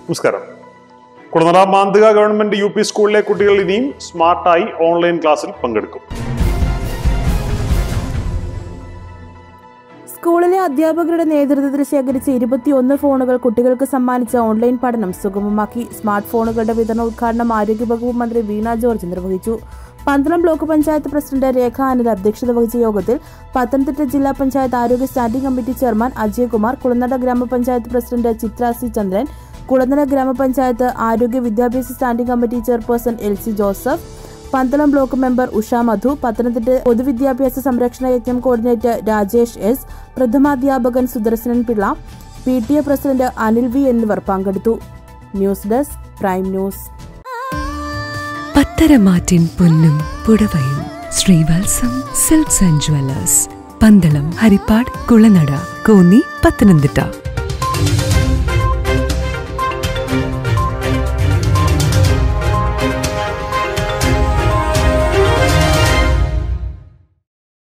നമസ്കാരം Kulanada Manthuka government U P സ്കൂളിലെ കുട്ടികൾ ഇനിയും സ്മാർട്ടായി ഓൺലൈൻ ക്ലാസ്സിൽ പങ്കെടുക്കും സ്കൂളിലെ അധ്യാപകരുടെ നേതൃത്വത്തിൽ ശേഖരിച്ച ഇരുപത്തിയൊന്ന് ഫോണുകൾ കുട്ടികൾക്ക് സമ്മാനിച്ച ഓൺലൈൻ പഠനം സുഗമമാക്കി സ്മാർട്ട് ഫോണുകളുടെ വിതരണ ഉദ്ഘാടനം ആരോഗ്യവകുപ്പ് മന്ത്രി വീണ ജോർജ് നിർവഹിച്ചു പന്തളം ബ്ലോക്ക് പഞ്ചായത്ത് പ്രസിഡന്റ് രേഖ അനിൽ അധ്യക്ഷത വഹിച്ച യോഗത്തിൽ പത്തനംതിട്ട ജില്ലാ പഞ്ചായത്ത് ആരോഗ്യ standing committee chairman Ajayakumar Kulanada ഗ്രാമപഞ്ചായത്ത് പ്രസിഡന്റ് ചിത്ര സി ചന്ദ്രൻ കുളനട ഗ്രാമപഞ്ചായത്ത് ആരോഗ്യ വിദ്യാഭ്യാസ standing committee chairperson L C Joseph Pandalam block member Usha Madhu Pathanamthitta പൊതുവിദ്യാഭ്യാസ സംരക്ഷണ യജ്ഞം കോർഡിനേറ്റർ രാജേഷ് എസ് പ്രഥമാധ്യാപകൻ Sudarshanan Pillai P T A president Anil V എന്നിവർ പങ്കെടുത്തു ന്യൂസ് ഡെസ്ക് പ്രൈം ന്യൂസ് പത്തരമാറ്റിൻ പൊന്നും പുടവയും Sreevalsam silks and Jewellers Pandalam Harippad Kulanada Konni Pathanamthitta